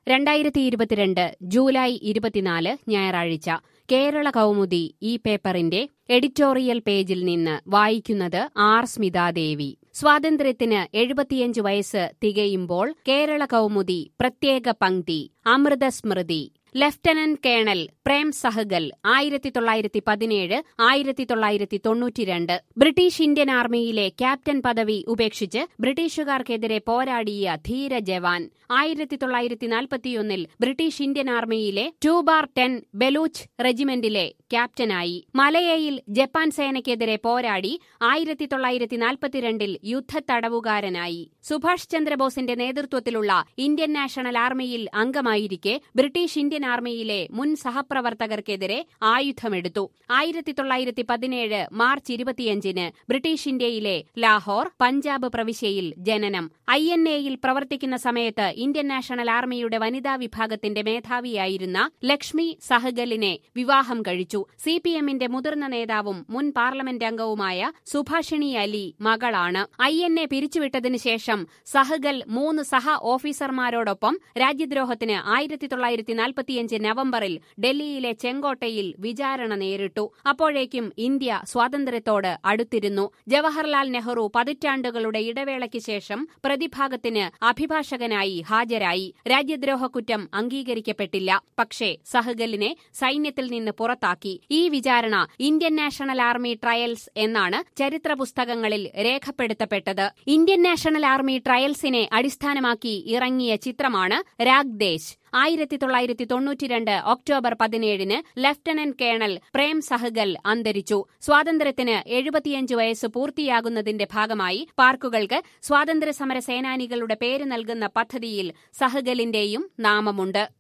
രണ്ടായിരത്തി ഇരുപത്തിരണ്ട് ജൂലൈ ഇരുപത്തിനാല് ഞായറാഴ്ച കേരള കൗമുദി ഈ പേപ്പറിന്റെ എഡിറ്റോറിയൽ പേജിൽ നിന്ന് വായിക്കുന്നത് ആർ സ്മിതാദേവി സ്വാതന്ത്ര്യത്തിന് എഴുപത്തിയഞ്ച് വയസ്സ് തികയുമ്പോൾ കേരള കൗമുദി പ്രത്യേക പങ്ക്തി അമൃതസ്മൃതി ലഫ്റ്റനന്റ് കേണൽ പ്രേം സഹഗൽ ആയിരത്തി തൊള്ളായിരത്തി പതിനേഴ് ആയിരത്തി തൊള്ളായിരത്തി തൊണ്ണൂറ്റിരണ്ട് ബ്രിട്ടീഷ് ഇന്ത്യൻ ആർമിയിലെ ക്യാപ്റ്റൻ പദവി ഉപേക്ഷിച്ച് ബ്രിട്ടീഷുകാർക്കെതിരെ പോരാടിയ ധീര ജവാൻ ആയിരത്തി തൊള്ളായിരത്തി നാൽപ്പത്തിയൊന്നിൽ ബ്രിട്ടീഷ് ഇന്ത്യൻ ആർമിയിലെ ടു ബാർ ടെൻ ബലൂച്ച് റെജിമെന്റിലെ ക്യാപ്റ്റനായി മലയയിൽ ജപ്പാൻ സേനയ്ക്കെതിരെ പോരാടി ആയിരത്തി തൊള്ളായിരത്തി നാൽപ്പത്തിരണ്ടിൽ യുദ്ധത്തടവുകാരനായി സുഭാഷ് ചന്ദ്രബോസിന്റെ നേതൃത്വത്തിലുള്ള ഇന്ത്യൻ നാഷണൽ ആർമിയിൽ അംഗമായിരിക്കെ ബ്രിട്ടീഷ് ഇന്ത്യൻ ആർമിയിലെ മുൻ സഹപ്രവർത്തകർക്കെതിരെ ആയുധമെടുത്തു ആയിരത്തി തൊള്ളായിരത്തി പതിനേഴ് മാർച്ച് ഇരുപത്തിയഞ്ചിന് ബ്രിട്ടീഷ് ഇന്ത്യയിലെ ലാഹോർ പഞ്ചാബ് പ്രവിശ്യയിൽ ജനനം ഐ എൻ എയിൽ പ്രവർത്തിക്കുന്ന സമയത്ത് ഇന്ത്യൻ നാഷണൽ ആർമിയുടെ വനിതാ വിഭാഗത്തിന്റെ മേധാവിയായിരുന്ന ലക്ഷ്മി സഹഗലിനെ വിവാഹം കഴിച്ചു സി പി എമ്മിന്റെ മുതിർന്ന നേതാവും മുൻ പാർലമെന്റ് അംഗവുമായ സുഭാഷിണി അലി മകളാണ് ഐ എൻ എ പിരിച്ചുവിട്ടതിനു ശേഷം സഹഗൽ മൂന്ന് സഹ ഓഫീസർമാരോടൊപ്പം രാജ്യദ്രോഹത്തിന് ആയിരത്തി തൊള്ളായിരത്തി നാൽപ്പത്തിയഞ്ച് നവംബറിൽ ഡൽഹിയിലെ ചെങ്കോട്ടയിൽ വിചാരണ നേരിട്ടു അപ്പോഴേക്കും ഇന്ത്യ സ്വാതന്ത്ര്യത്തോട് അടുത്തിരുന്നു ജവഹർലാൽ നെഹ്റു പതിറ്റാണ്ടുകളുടെ ഇടവേളയ്ക്ക് ശേഷം പ്രതിഭാഗത്തിന് അഭിഭാഷകനായി ഹാജരായി രാജ്യദ്രോഹ കുറ്റം അംഗീകരിക്കപ്പെട്ടില്ല പക്ഷേ സഹഗലിനെ സൈന്യത്തിൽ നിന്ന് പുറത്താക്കി ഈ വിചാരണ ഇന്ത്യൻ നാഷണൽ ആർമി ട്രയൽസ് എന്നാണ് ചരിത്ര പുസ്തകങ്ങളിൽ രേഖപ്പെടുത്തപ്പെട്ടത് ഇന്ത്യൻ നാഷണൽ ആർമി ട്രയൽസിനെ അടിസ്ഥാനമാക്കി ഇറങ്ങിയ ചിത്രമാണ് രാഗ്ദേശ് ആയിരത്തി തൊള്ളായിരത്തി തൊണ്ണൂറ്റിരണ്ട് ഒക്ടോബർ പതിനേഴിന് ലഫ്റ്റനന്റ് കേണൽ പ്രേം സഹഗൽ അന്തരിച്ചു സ്വാതന്ത്ര്യത്തിന് എഴുപത്തിയഞ്ച് വയസ്സ് പൂർത്തിയാകുന്നതിന്റെ ഭാഗമായി പാർക്കുകൾക്ക് സ്വാതന്ത്ര്യ സമര സേനാനികളുടെ പേര് നൽകുന്ന പദ്ധതിയിൽ സഹഗലിന്റെയും നാമമുണ്ട്